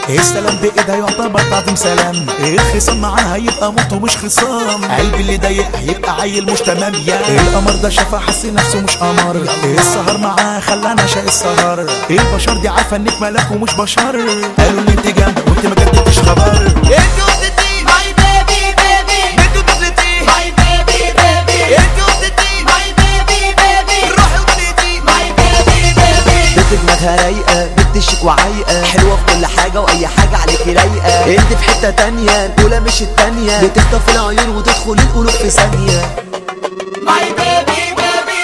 السلام بايدها يعتبر تعظيم سلام الخصام معاها يبقى موت ومش خصام قلبي اللي ضيق هيبقى عيل مش تمام يا القمر ده شافها حس نفسه مش قمر السهر معاها خلانا شاق السهر البشر دي عارفه انك ملاك ومش بشر قالوا ان انت جامده وانت ما جبتش خبر انت وحدتي ماي بيبي بيبي انت طفلتي ماي بيبي بيبي انت وحدتي ماي بيبي بيبي روحي ودنيتي ماي بيبي بيبي بنت دماغها رايقة بنت شيك وعايقة حلوة في كل حاجة وأي حاجة عليكي رايقة انت في حتة تانية الأولى مش التانية بتخطف العيون وتدخل القلوب في ثانية ماي بيبي بيبي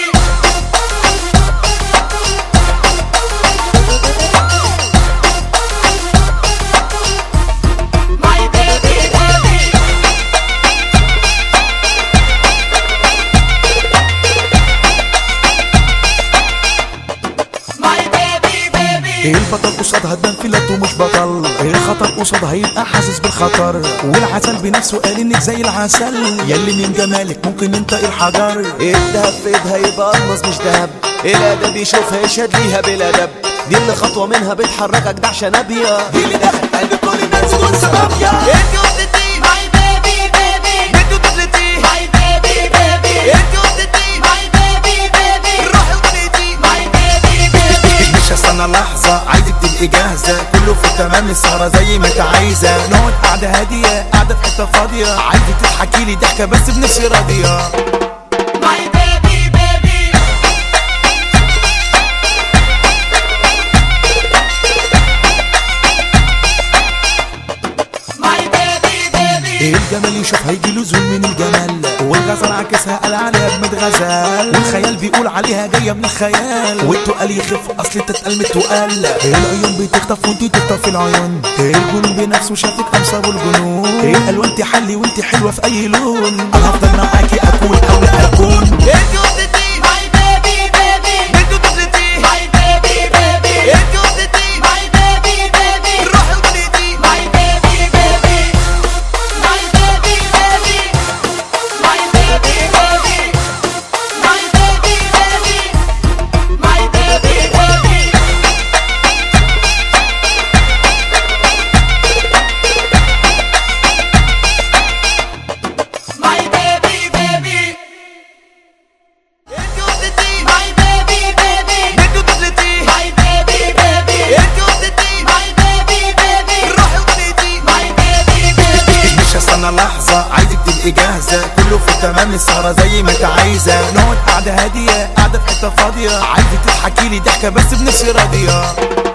ماي بيبي بيبي ماي بيبي بيبي البطل قصادها تبان فلات ومش بطل الخطر قصادها يبقى حاسس بالخطر والعسل بنفسه قال انك زي العسل يلي من جمالك ممكن انت الحجر الدهب في ايدها يبقى الماس مش دهب الادب يشوفها يشهد ليها بالادب دي اللي خطوة منها بتحركك دعشة نابية دي اللي دخل قلب كل الناس دول سبب يا انت وحدتي ماي بيبي بيبي انت طفلتي ماي بيبي بيبي انت وحدتي ماي بيبي بيبي روحي ودنيتي ماي بيبي بيبي مش هستنى لحظة عايزك تبقي جاهزة كله في تمام السهرة زي ما انت عايزة نقعد قعدة هادية قاعدة في حتة فاضية عايزك تضحكي لي ضحكة بس بنفس راضية ماي بيبي بيبي ماي بيبي بيبي الجمال يشوف هيجي له زول من الجمال والغزل عاكسها قال عليها اجمد غزال والخيال بيقول عليها جايه من الخيال والتقال يخف اصل تتقل من التقال العيون بتخطف وانت تخطف العيون الجنون بنفسه شافك امسى بالجنون الالوان تحلي وانت حلوه في اي لون انا هفضل معاكي اكون او لا اكون انت وحدتي ماي بيبي بيبي انت طفلتي ماي بيبي بيبي انت وحدتي ماي بيبي بيبي روحي ودنيتي ماي بيبي بيبي ماي بيبي بيبي ماي بيبي بيبي ماي بيبي بيبي ماي بيبي بيبي ماي بيبي بيبي انت وحدتي ماي بيبي بيبي انت طفلتي ماي بيبي بيبي انت وحدتي ماي بيبي بيبي روحي ودنيتي ماي بيبي بيبي مش هستنى لحظة عايزك تبقي جاهزة كله في تمام السهرة زي ما انت عايزة نقعد قعدة هادية قاعدة في حتة فاضية عايزك تضحكي لي ضحكة بس بنفس راضية